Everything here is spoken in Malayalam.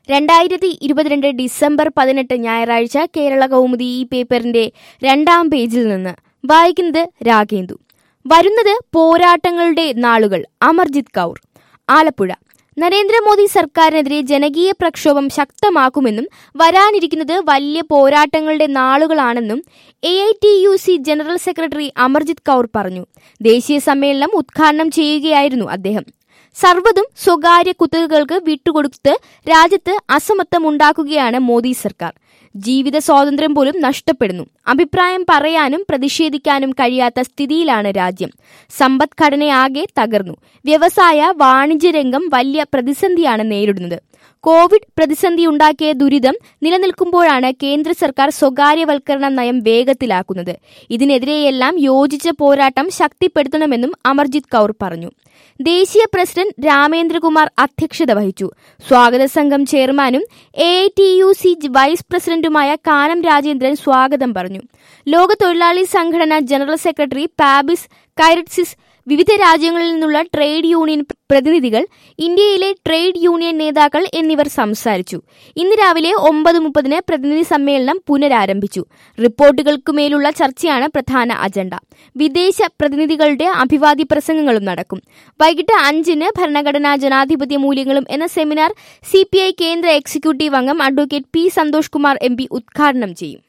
രണ്ടായിരത്തി ഇരുപത്തിരണ്ട് ഡിസംബർ പതിനെട്ട് ഞായറാഴ്ച കേരള കൗമുദി ഈ പേപ്പറിന്റെ രണ്ടാം പേജിൽ നിന്ന് വായിക്കുന്നത് രാഗേന്ദു വരുന്നത് പോരാട്ടങ്ങളുടെ നാളുകൾ അമർജിത് കൗർ ആലപ്പുഴ നരേന്ദ്രമോദി സർക്കാരിനെതിരെ ജനകീയ പ്രക്ഷോഭം ശക്തമാക്കുമെന്നും വരാനിരിക്കുന്നത് വലിയ പോരാട്ടങ്ങളുടെ നാളുകളാണെന്നും A I T U C general secretary Amarjit Kaur പറഞ്ഞു ദേശീയ സമ്മേളനം ഉദ്ഘാടനം ചെയ്യുകയായിരുന്നു അദ്ദേഹം സർവ്വതും സ്വകാര്യ കുത്തകകൾക്ക് വിട്ടുകൊടുത്ത് രാജ്യത്ത് അസമത്വമുണ്ടാക്കുകയാണ് മോദി സർക്കാർ ജീവിത സ്വാതന്ത്ര്യം പോലും നഷ്ടപ്പെടുന്നു അഭിപ്രായം പറയാനും പ്രതിഷേധിക്കാനും കഴിയാത്ത സ്ഥിതിയിലാണ് രാജ്യം സമ്പദ്ഘടനയാകെ തകർന്നു വ്യവസായ വാണിജ്യ രംഗം വലിയ പ്രതിസന്ധിയാണ് നേരിടുന്നത് കോവിഡ് പ്രതിസന്ധി ഉണ്ടാക്കിയ ദുരിതം നിലനിൽക്കുമ്പോഴാണ് കേന്ദ്ര സർക്കാർ സ്വകാര്യവൽക്കരണ നയം വേഗത്തിലാക്കുന്നത് ഇതിനെതിരെയെല്ലാം യോജിച്ച പോരാട്ടം ശക്തിപ്പെടുത്തണമെന്നും അമർജിത് കൗർ പറഞ്ഞു ദേശീയ പ്രസിഡന്റ് രാമേന്ദ്രകുമാർ അധ്യക്ഷത വഹിച്ചു സ്വാഗത സംഘം ചെയർമാനും A I T U C vice പ്രസിഡന്റുമായ കാനം രാജേന്ദ്രൻ സ്വാഗതം പറഞ്ഞു ലോക തൊഴിലാളി സംഘടന ജനറൽ സെക്രട്ടറി പാബിസ് കൈററ്റ്സിസ് വിവിധ രാജ്യങ്ങളിൽ നിന്നുള്ള ട്രേഡ് യൂണിയൻ പ്രതിനിധികൾ ഇന്ത്യയിലെ ട്രേഡ് യൂണിയൻ നേതാക്കൾ എന്നിവർ സംസാരിച്ചു ഇന്ന് രാവിലെ ഒമ്പത് മുപ്പതിന് പ്രതിനിധി സമ്മേളനം പുനരാരംഭിച്ചു റിപ്പോർട്ടുകൾക്കുമേലുള്ള ചർച്ചയാണ് പ്രധാന അജണ്ട വിദേശ പ്രതിനിധികളുടെ അഭിവാദ്യ പ്രസംഗങ്ങളും നടക്കും വൈകിട്ട് അഞ്ചിന് ഭരണഘടനാ ജനാധിപത്യ മൂല്യങ്ങളും എന്ന സെമിനാർ സി കേന്ദ്ര എക്സിക്യൂട്ടീവ് അംഗം advocate P Santhosh Kumar M ഉദ്ഘാടനം ചെയ്യും